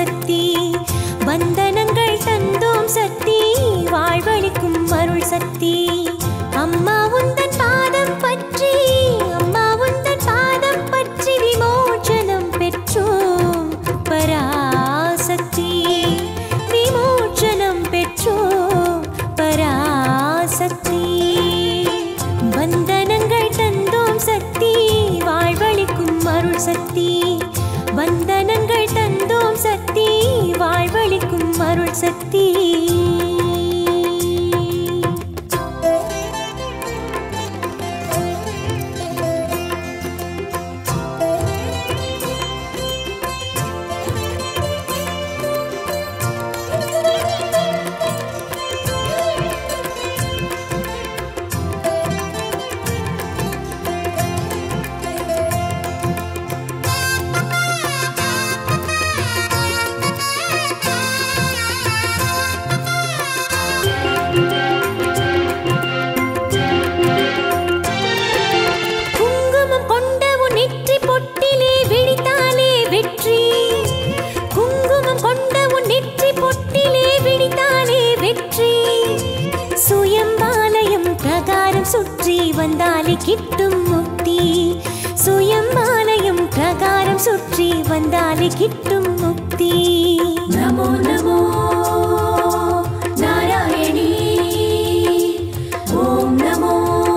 சக்தி வந்தனங்கள் தந்தோம் சக்தி வாழ்வழிக்கும் அருள் சக்தி அம்மா உந்தன் பாதம் பற்றி அம்மா உந்தன் பாதம் பற்றி விமோச்சனம் பெற்றோம் பராசக்தி விமோச்சனம் பெற்றோம் பராசக்தி வந்தனங்கள் தந்தோம் சக்தி வாழ்வழிக்கும் அருள் சக்தி வந்தனங்கள் தந்தோம் சக்தி வாழ்வழிக்கும் அருள் சக்தி குங்குமம் கொண்ட உன் நெற்றி பொட்டிலே விழித்தாலே வெற்றி குங்குமம் கொண்ட உன் நெற்றி பொட்டிலே விழித்தாலே வெற்றி சுயம்பாலயம் பிரகாரம் சுற்றி வந்தாலே கிட்டும் முக்தி சுயம்பாலயம் பிரகாரம் சுற்றி வந்தாலே கிட்டும் முக்தி நமோ நமோ நாராயணி ஓம் நமோ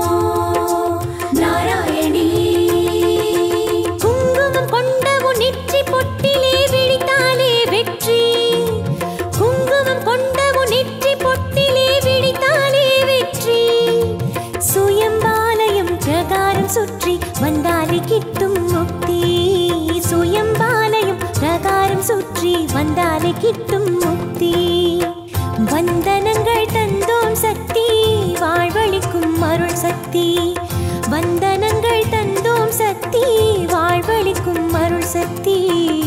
நாராயணி குங்குமம் கொண்ட உன் நெற்றி பொட்டிலே விழித்தாலே வெற்றி குங்குமம் கொண்ட உன் நெற்றி பொட்டிலே விழித்தாலே வெற்றி சுயம்பாலயம் பிரகாரம் சுற்றி வந்தாலே கிட்டும் முக்தி சுயம்பாலயம் பிரகாரம் சுற்றி வந்தாலே கிட்டும் முக்தி வந்தனங்கள் தந்தோம் சக்தி வாழ்வழிக்கும் அருள் சக்தி வந்தனங்கள் தந்தோம் சக்தி வாழ்வழிக்கும் அருள் சக்தி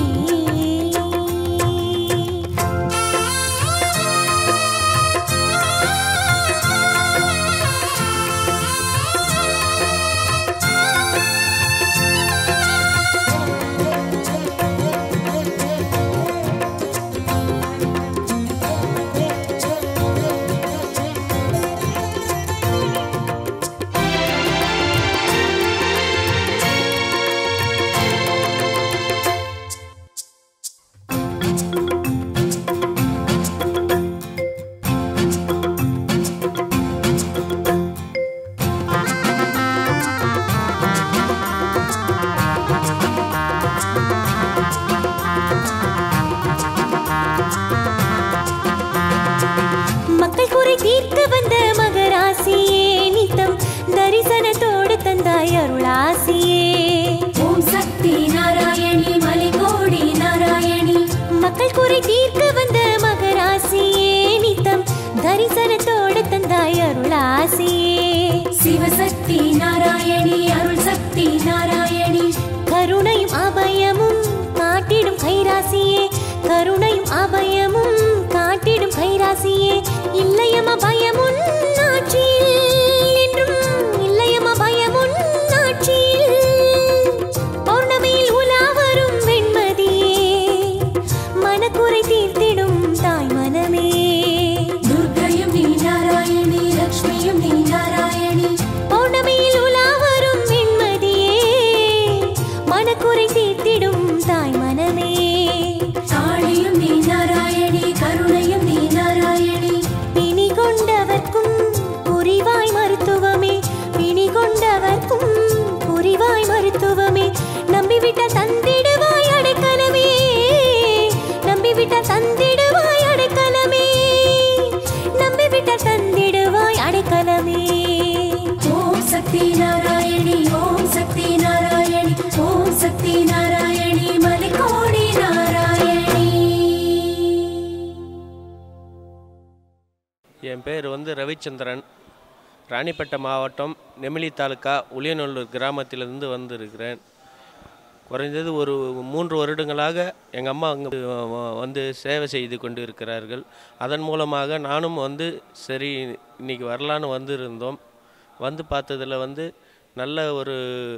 மக்கள் குறை தீர்க்க வந்த மகராசியே நித்தம் தரிசனத்தோடு தந்தாய் அருளாசியே ஓம் சக்தி நாராயணி மலிகோடி நாராயணி மக்கள் குறை தீர்க்க வந்த மகராசியே நித்தம் தரிசனத்தோடு தந்தாய் அருளாசியே சிவசக்தி நாராயணி அருள் சக்தி நாராயணி கருணையும் அபயமும் காட்டிடும் கைராசியே கருணையும் அபயமும் காட்டிடும் கைராசியே இல்லையம பயமுன் ஆட்சியில் என்றும் இல்லையம பயமுன் ஆட்சியில் பௌர்ணமியில் உலா வரும் வெண்மதியே மனக்குறை தீர்த்திடும் தாய் மனமே துர்க்கையும் நீ நாராயணி லக்ஷ்மியும் நீ நாராயணி பௌர்ணமியில் உலா வரும் வெண்மதியே மனக்குறை தீர்த்திடும் தாய் மனமே சாணியும் நீ நாராயணி கருணையும் நீ நாராயணி பிணி கொண்டவர்க்கும் புரிவாய் மருத்துவமே பிணி கொண்டவர்க்கும் புரிவாய் மருத்துவமே நம்பிவிட்ட தந்திடுவாய் அடைக்கலமே நம்பிவிட்ட தந்திடுவாய் அடைக்கலமே நம்பிவிட்ட தந்திடுவாய் அடைக்கலமே ஓம் சக்தி நாராயணி ஓம் சக்தி நாராயணி ஓம் சக்தி நாராயணி மலிகோடி நாராயணி என் பேர் வந்து ரவிச்சந்திரன் ராணிப்பேட்டை மாவட்டம் நெமிலி தாலுக்கா உளியநல்லூர் கிராமத்திலிருந்து வந்திருக்கிறேன் குறைந்தது ஒரு மூன்று வருடங்களாக எங்கள் அம்மா அங்கே வந்து சேவை செய்து கொண்டு இருக்கிறார்கள் அதன் மூலமாக நானும் வந்து சரி இன்னைக்கு வரலான்னு வந்திருந்தோம் வந்து பார்த்ததில் வந்து நல்ல ஒரு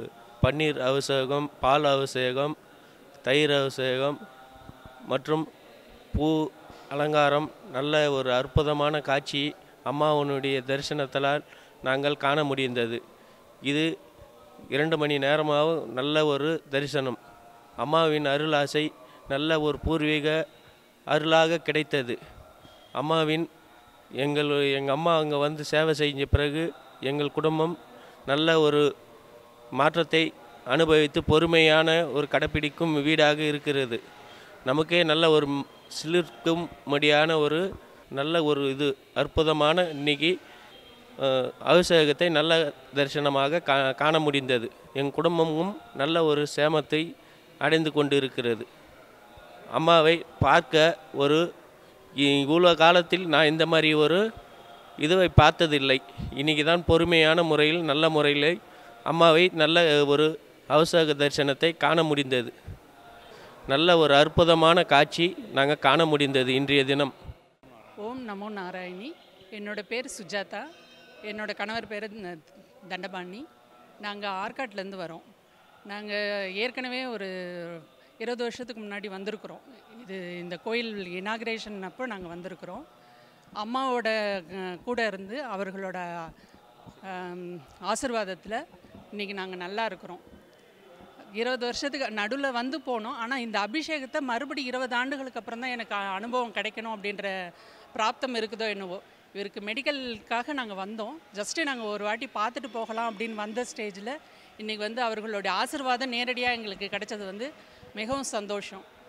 பன்னீர் அபிஷேகம் பால் அபிஷேகம் தயிர் அபிஷேகம் மற்றும் பூ அலங்காரம் நல்ல ஒரு அற்புதமான காட்சி அம்மாவனுடைய தரிசனத்தால் நாங்கள் காண முடிந்தது இது இரண்டு மணி நேரமாகவும் நல்ல ஒரு தரிசனம் அம்மாவின் அருள் ஆசை நல்ல ஒரு பூர்வீக அருளாக கிடைத்தது அம்மாவின் எங்கள் எங்கள் அம்மா அங்கே வந்து சேவை செஞ்ச பிறகு எங்கள் குடும்பம் நல்ல ஒரு மாற்றத்தை அனுபவித்து பொறுமையான ஒரு கடைப்பிடிக்கும் வீடாக இருக்கிறது நமக்கே நல்ல ஒரு ம்- சிலிர்க்கும்படியான ஒரு நல்ல ஒரு இது அற்புதமான இன்னைக்கு அஹ், அபிஷேகத்தை நல்ல தரிசனமாக கா காண முடிந்தது என் குடும்பமும் நல்ல ஒரு சேமத்தை அடைந்து கொண்டு இருக்கிறது அம்மாவை பார்க்க ஒரு இ- இவ்வளோ காலத்தில் நான் இந்த மாதிரி ஒரு இதுவை பார்த்ததில்லை இன்னைக்கு தான் பொறுமையான முறையில் நல்ல முறையில் அம்மாவை நல்ல ஒரு அவசர தரிசனத்தை காண முடிந்தது நல்ல ஒரு அற்புதமான காட்சி நாங்கள் காண முடிந்தது இன்றைய தினம் ஓம் நமோ நாராயணி என்னோட பேர் சுஜாதா என்னோட கணவர் பேர் ந- தண்டபாணி நாங்கள் ஆற்காட்லேருந்து வரோம் நாங்கள் ஏற்கனவே ஒரு இருபது வருஷத்துக்கு முன்னாடி வந்திருக்கிறோம் இது இந்த கோயில் இனாகிரேஷன் அப்போ நாங்கள் வந்திருக்கிறோம் அம்மாவோட அஹ், கூட இருந்து அவர்களோட ஆசிர்வாதத்தில் இன்றைக்கி நாங்கள் நல்லா இருக்கிறோம் இருபது வருஷத்துக்கு நடுவில் வந்து போனோம் ஆனால் இந்த அபிஷேகத்தை மறுபடி இருபது ஆண்டுகளுக்கு அப்புறம் தான் எனக்கு அ- அனுபவம் கிடைக்கணும் அப்படின்ற பிராப்தம் இருக்குதோ என்னவோ இவருக்கு மெடிக்கலுக்காக நாங்கள் வந்தோம் ஜஸ்ட்டு நாங்கள் ஒரு வாட்டி பார்த்துட்டு போகலாம் அப்படின்னு வந்த ஸ்டேஜில் இன்றைக்கி வந்து அவர்களுடைய ஆசிர்வாதம் நேரடியாக எங்களுக்கு கிடைச்சது வந்து மிகவும் சந்தோஷம்